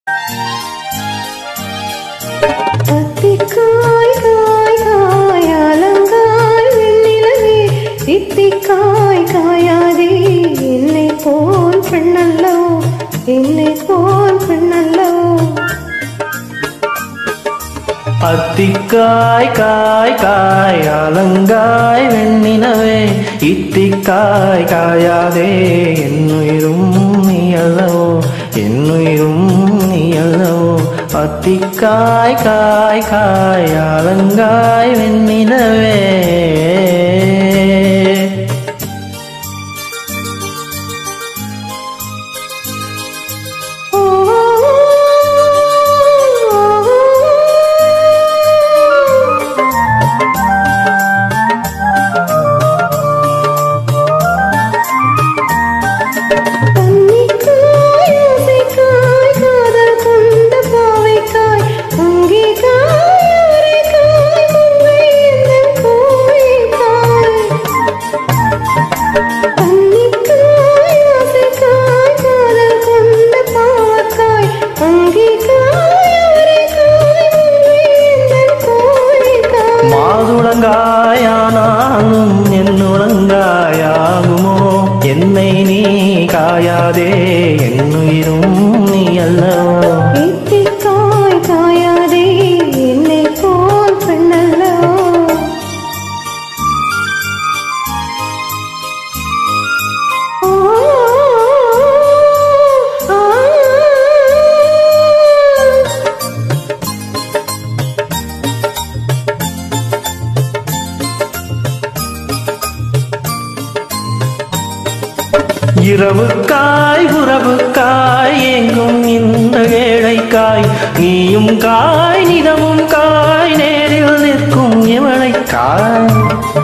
அத்திக்காய் காய் காய் அலங்காய் வெண்ணிலவே இத்திக்காய் காயாதே என்னை போல் பெண்ணல்லோ என்னை போல் பெண்ணல்லோ அத்திக்காய் காய் காய் அலங்காய் வெண்ணினவே இத்திக்காய் காயாதே என்னுயிரும் நீ அல்லவோ என்னுயிரும் நீ அல்லவோ அத்திக்காய் காய் காய் அலங்காய் வெண்ணினவே ஓ தண்ணிக்காய் ஓசைக்காய் காதல் கொண்ட பாவைக்காய் அங்கே காய் அவரைக்காய் மங்கை எந்தன் கோவைக்காய் தண்ணிக்காய் ஓசைக்காய் காதல் கொண்ட பாவைக்காய் அங்கே காய் அவரைக்காய் மங்கை எந்தன் கோவைக்காய் மாதுளங்காயானாலும் என்னுளங்காயாகுமோ என்னை நீ காயாதே என்னுயிரும் நீ அல்லவோ எத்திக்காய் காயாதே என்னை போல் பெண்ணல்லோ ஓ ஆ இரவுக்காய் உறவுக்காய் எங்கும் இந்த ஏழைக்காய் நீயும் காய் நிதமும் காய் நேரில் நிற்கும் இவளைக்காய்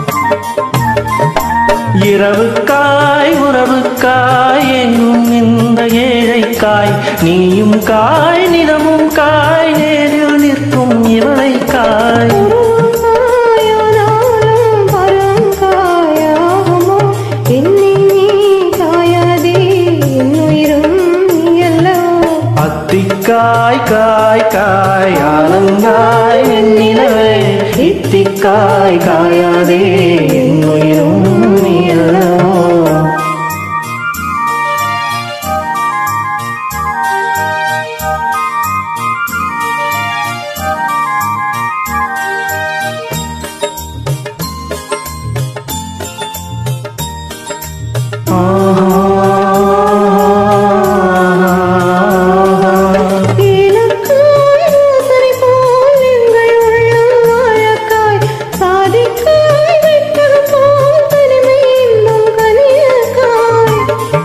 இரவுக்காய் உறவுக்காய் எங்கும் இந்த ஏழைக்காய் நீயும் காய் நிதமும் காய் நேரில் நிற்கும் இவளைக்காய் காயானாலும் பரங்காயாகுமோ என்னை நீ காயாதே என்னுயிரும் நீ அல்லவோ அத்திக்காய் காய் காய் ஆலங்காய் வெண்ணிலவே இத்திக்காய் காயாதே என்னுயிரும் நீ அல்லவோ ஏலக்காய் வாசனை போல் எங்கள் உள்ளம் வாழக்காய் சாதிக்காய் வெட்டது போல் தனிமை இன்னும் கனியக்காய்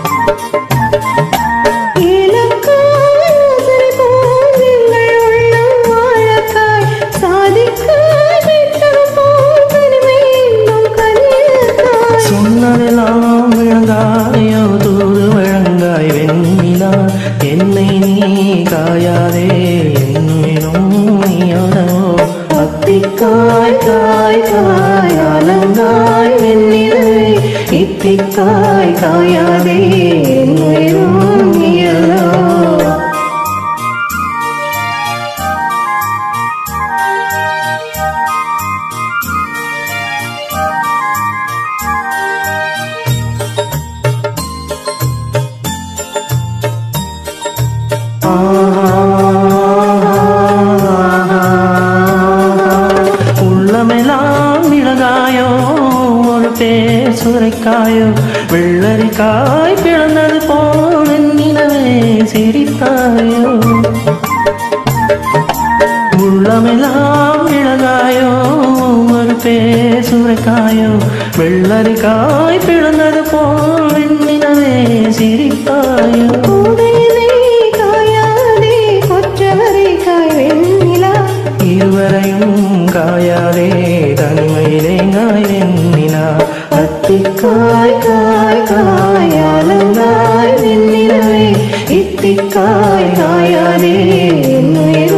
ஏலக்காய் வாசனை போல் எங்கள் உள்ளம் வாழக்காய் சாதிக்காய் வெட்டது போல் தனிமை இன்னும் கனியக்காய் சொன்னதெல்லாம் விளங்காயோ தூது வழங்காய் வெண்ணிலா என்னை நீ காயாதே என்னுயிரும் நீயானோ அத்திக்காய் காய் காய் அலங்காய் வெண்ணிலவே இத்திக்காய் காயாதே என்னுயிரும் நீயலோ உள்ளமெல்லாம் மிளகாயோ ஒரு பேர் சுரைக்காயோ வெள்ளரிக்காய் பிறந்தது போல் நிலவே சிரித்தாயோ உள்ளமெல்லாம் மிளகாயோ ஒரு பேர் சுரைக்காயோ வெள்ளரிக்காய் பிறந்தது போல் நிலவே சிரித்தாயோ பூதையினை காயாதே கொற்றவரை காய் வெண்ணிலா இருவரையும் காயாதே தனிமையிலே நாய் வெண்ணிலா அத்திக்காய் காய் காய் அலங்காய் வெண்ணிலவே இத்திக்காய் காயாதே என்னுயிர்